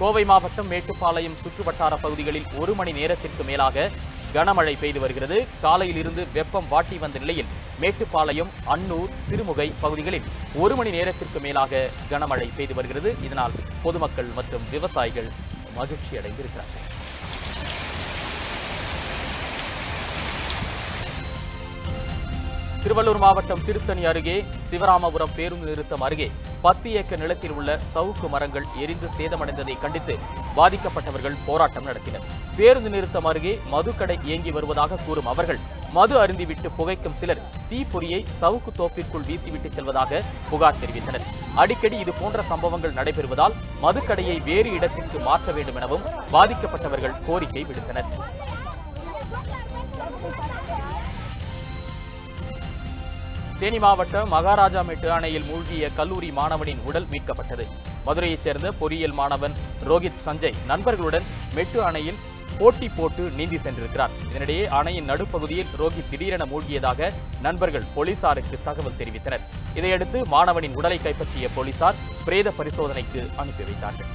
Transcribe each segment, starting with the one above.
கோவை மாவட்டம் மேட்டுப்பாளையம் சுற்றுவட்டார பகுதிகளில் ஒரு மணி நேரத்திற்கு மேலாக கனமழை பெய்து வருகிறது காலையில் இருந்து வெப்பம் வாட்டி வந்த நிலையில் மேட்டுப்பாளையம் அன்னூர் சிறுமுகை பகுதிகளில் ஒரு மணி நேரத்திற்கு மேலாக கனமழை பெய்து வருகிறது இதனால் பொதுமக்கள் மற்றும் விவசாயிகள் மகிழ்ச்சி அடைந்திருக்கிறார்கள் திருவள்ளூர் மாவட்டம் திருத்தணி அருகே சிவராமபுரம் பேருந்து நிறுத்தம் அருகே பத்து ஏக்கர் நிலத்தில் உள்ள சவுக்கு மரங்கள் எரிந்து சேதமடைந்ததை கண்டித்து பாதிக்கப்பட்டவர்கள் போராட்டம் நடத்தினர் பேருந்து நிறுத்தம் அருகே மதுக்கடை இயங்கி வருவதாக கூறும் அவர்கள் மது அருந்திவிட்டு புகைக்கும் சிலர் தீப்பொறியை சவுக்கு தோப்பிற்குள் வீசிவிட்டு செல்வதாக புகார் தெரிவித்தனர் அடிக்கடி இது போன்ற சம்பவங்கள் நடைபெறுவதால் மதுக்கடையை வேறு இடத்திற்கு மாற்ற வேண்டும் எனவும் பாதிக்கப்பட்டவர்கள் கோரிக்கை விடுத்தனர் தேனி மாவட்டம் மகாராஜாமேட்டு அணையில் மூழ்கிய கல்லூரி மாணவனின் உடல் மீட்கப்பட்டது மதுரையைச் சேர்ந்த பொறியியல் மாணவன் ரோஹித் சஞ்சய் நண்பர்களுடன் மெட்டு அணையில் போட்டி போட்டு நீந்தி சென்றிருக்கிறார் இதனிடையே அணையின் நடுப்பகுதியில் ரோஹித் திடீரென மூழ்கியதாக நண்பர்கள் போலீசாருக்கு தகவல் தெரிவித்தனர் இதையடுத்து மாணவனின் உடலை கைப்பற்றிய போலீசார் பிரேத பரிசோதனைக்கு அனுப்பி வைத்தார்கள்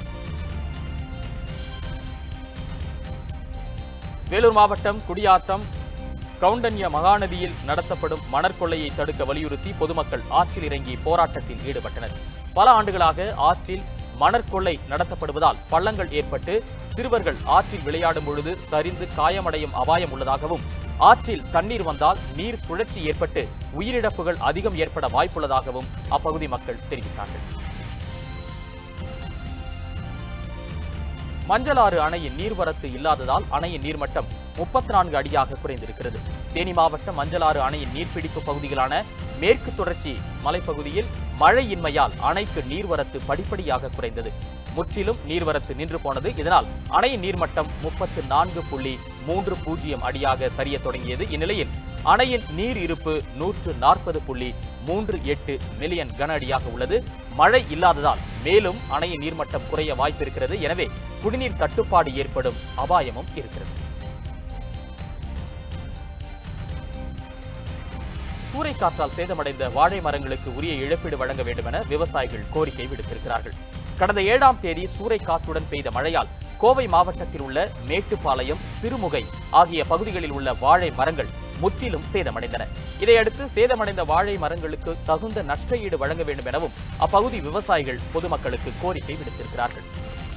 வேலூர் மாவட்டம் குடியாத்தம் கவுண்டன்ய மகாநதியில் நடத்தப்படும் மணற்கொள்ளையை தடுக்க வலியுறுத்தி பொதுமக்கள் ஆற்றில் இறங்கி போராட்டத்தில் ஈடுபட்டனர் பல ஆண்டுகளாக ஆற்றில் மணற்கொள்ளை நடத்தப்படுவதால் பள்ளங்கள் ஏற்பட்டு சிறுவர்கள் ஆற்றில் விளையாடும் பொழுது சரிந்து காயமடையும் அபாயம் உள்ளதாகவும் ஆற்றில் தண்ணீர் வந்தால் நீர் சுழற்சி ஏற்பட்டு உயிரிழப்புகள் அதிகம் ஏற்பட வாய்ப்புள்ளதாகவும் அப்பகுதி மக்கள் தெரிவித்தார்கள் மஞ்சளாறு அணையின் நீர்வரத்து இல்லாததால் அணையின் நீர்மட்டம் முப்பத்தி நான்கு அடியாக குறைந்திருக்கிறது தேனி மாவட்டம் மஞ்சளாறு அணையின் நீர்பிடிப்பு பகுதிகளான மேற்கு தொடர்ச்சி மலைப்பகுதியில் மழையின்மையால் அணைக்கு நீர்வரத்து படிப்படியாக குறைந்தது முற்றிலும் நீர்வரத்து நின்று போனது இதனால் அணையின் நீர்மட்டம் முப்பத்து நான்கு புள்ளி மூன்று பூஜ்ஜியம் அடியாக சரிய தொடங்கியது இந்நிலையில் அணையின் நீர் இருப்பு நூற்று நாற்பது புள்ளி மூன்று எட்டு மில்லியன் கன அடியாக உள்ளது மழை இல்லாததால் மேலும் அணையின் நீர்மட்டம் குறைய வாய்ப்பிருக்கிறது எனவே குடிநீர் தட்டுப்பாடு ஏற்படும் அபாயமும் இருக்கிறது சூறைக்காற்றால் சேதமடைந்த வாழை மரங்களுக்கு உரிய இழப்பீடு வழங்க வேண்டும் என விவசாயிகள் கோரிக்கை விடுத்திருக்கிறார்கள் கடந்த ஏழாம் தேதி சூறைக்காற்றுடன் பெய்த மழையால் கோவை மாவட்டத்தில் உள்ள மேட்டுப்பாளையம் சிறுமுகை ஆகிய பகுதிகளில் உள்ள வாழை மரங்கள் முற்றிலும் சேதமடைந்தன இதையடுத்து சேதமடைந்த வாழை மரங்களுக்கு தகுந்த நஷ்ட ஈடு வழங்க வேண்டும் எனவும் அப்பகுதி விவசாயிகள் பொதுமக்களுக்கு கோரிக்கை விடுத்திருக்கிறார்கள்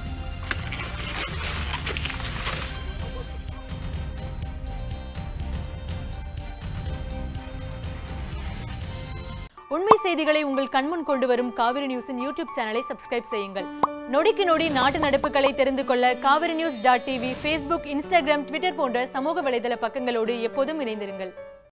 உண்மை செய்திகளை உங்கள் கண்முன் கொண்டு வரும் காவிரி நியூஸின் யூடியூப் சேனலை சப்ஸ்கிரைப் செய்யுங்கள் நொடிக்கு நொடி நாட்டு நடப்புகளை தெரிந்து கொள்ள Kaveri news dot TV Facebook Instagram Twitter போன்ற சமூக வலைதள பக்கங்களோடு எப்போதும் இணைந்திருங்கள்